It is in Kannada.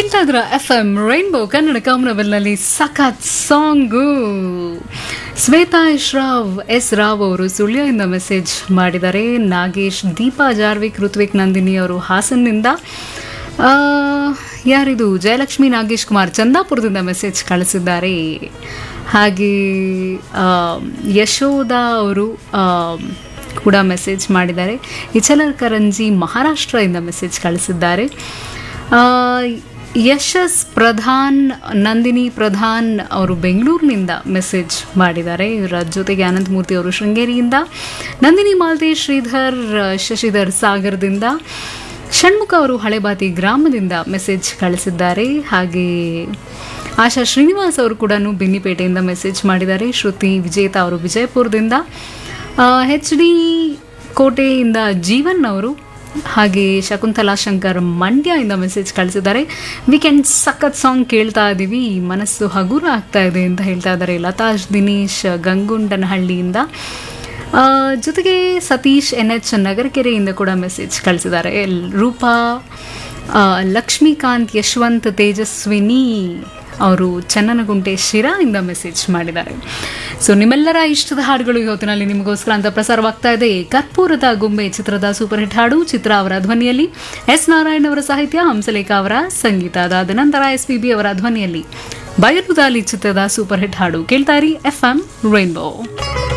ಕೇಳ್ತಾ ಇದ್ರ ಎಫ್ ಎಂ ರೈನ್ಬೋ ಕನ್ನಡ ಕಾಮನವೆಲ್ನಲ್ಲಿ ಸಖತ್ song Shwetha S Rao S Rao ಅವರು ಸುಳ್ಯದಿಂದ ಮೆಸೇಜ್ ಮಾಡಿದ್ದಾರೆ ನಾಗೇಶ್ ದೀಪಾ ಜಾರ್ವಿಕ್ ಋತ್ವಿಕ್ ನಂದಿನಿ ಅವರು ಹಾಸನ್ನಿಂದ ಆ, ಯಾರಿದು ಜಯಲಕ್ಷ್ಮಿ ನಾಗೇಶ್ ಕುಮಾರ್ ಚಂದಾಪುರದಿಂದ ಮೆಸೇಜ್ ಕಳಿಸಿದ್ದಾರೆ ಹಾಗೆ ಆ, ಯಶೋಧ ಅವರು ಆ, ಕೂಡ ಮೆಸೇಜ್ ಮಾಡಿದ್ದಾರೆ ಇಚಲರ್ ಕರಂಜಿ ಮಹಾರಾಷ್ಟ್ರದಿಂದ ಮೆಸೇಜ್ ಕಳಿಸಿದ್ದಾರೆ ಆ, ಯಶಸ್ ಪ್ರಧಾನ್ ನಂದಿನಿ ಪ್ರಧಾನ್ ಅವರು ಬೆಂಗಳೂರಿನಿಂದ ಮೆಸೇಜ್ ಮಾಡಿದ್ದಾರೆ ಇವರ ಜೊತೆಗೆ ಅನಂತಮೂರ್ತಿ ಅವರು ಶೃಂಗೇರಿಯಿಂದ ನಂದಿನಿ ಮಾಲ್ತೇಶ್ ಶ್ರೀಧರ್ ಶಶಿಧರ್ ಸಾಗರದಿಂದ ಷಣ್ಮುಖ ಅವರು ಹಳೆಬಾತಿ ಗ್ರಾಮದಿಂದ ಮೆಸೇಜ್ ಕಳಿಸಿದ್ದಾರೆ ಹಾಗೆ ಆಶಾ ಶ್ರೀನಿವಾಸ್ ಅವರು ಕೂಡ ಬೆನ್ನಿಪೇಟೆಯಿಂದ ಮೆಸೇಜ್ ಮಾಡಿದ್ದಾರೆ ಶ್ರುತಿ ವಿಜೇತಾ ಅವರು ವಿಜಯಪುರದಿಂದ ಎಚ್ ಡಿ ಕೋಟೆಯಿಂದ ಜೀವನ್ ಅವರು ಹಾಗೆ ಶಕುಂತಲಾ ಶಂಕರ್ ಮಂಡ್ಯದಿಂದ ಮೆಸೇಜ್ ಕಳಿಸಿದ್ದಾರೆ ವೀಕೆಂಡ್ ಸಖತ್ ಸಾಂಗ್ ಕೇಳ್ತಾ ಇದ್ದೀವಿ ಮನಸ್ಸು ಹಗುರ ಆಗ್ತಾ ಇದೆ ಅಂತ ಹೇಳ್ತಾ ಇದ್ದಾರೆ ಲತಾಶ್ ದಿನೇಶ್ ಗಂಗುಂಡನಹಳ್ಳಿಯಿಂದ ಆ, ಜೊತೆಗೆ ಸತೀಶ್ ಎನ್ ಎಚ್ ನಗರಕೆರೆಯಿಂದ ಕೂಡ ಮೆಸೇಜ್ ಕಳಿಸಿದ್ದಾರೆ ಎಲ್- ರೂಪಾ ಆ, ಲಕ್ಷ್ಮೀಕಾಂತ್ ಯಶವಂತ್ ತೇಜಸ್ವಿನಿ ಅವರು ಚನ್ನನಗುಂಟೆ ಶಿರಾಯಿಂದ ಮೆಸೇಜ್ ಮಾಡಿದ್ದಾರೆ ಸೊ ನಿಮ್ಮೆಲ್ಲರ ಇಷ್ಟದ ಹಾಡುಗಳು ಇವತ್ತಿನಲ್ಲಿ ನಿಮಗೋಸ್ಕರ ಅಂತ ಪ್ರಸಾರವಾಗ್ತಾ ಇದೆ ಕರ್ಪೂರದ ಗೊಂಬೆ ಚಿತ್ರದ ಸೂಪರ್ ಹಿಟ್ ಹಾಡು ಚಿತ್ರ ಅವರ ಧ್ವನಿಯಲ್ಲಿ ಎಸ್ ನಾರಾಯಣ್ ಅವರ ಸಾಹಿತ್ಯ ಹಂಸಲೇಖ ಅವರ ಸಂಗೀತ ಅದಾದ ನಂತರ ಎಸ್ ಪಿ ಬಿ ಅವರ ಧ್ವನಿಯಲ್ಲಿ ಬಯಲುದಾಲಿ ಚಿತ್ರದ ಸೂಪರ್ ಹಿಟ್ ಹಾಡು ಕೇಳ್ತಾರಿ ಎಫ್ ಎಂ ರೈನ್ಬೋ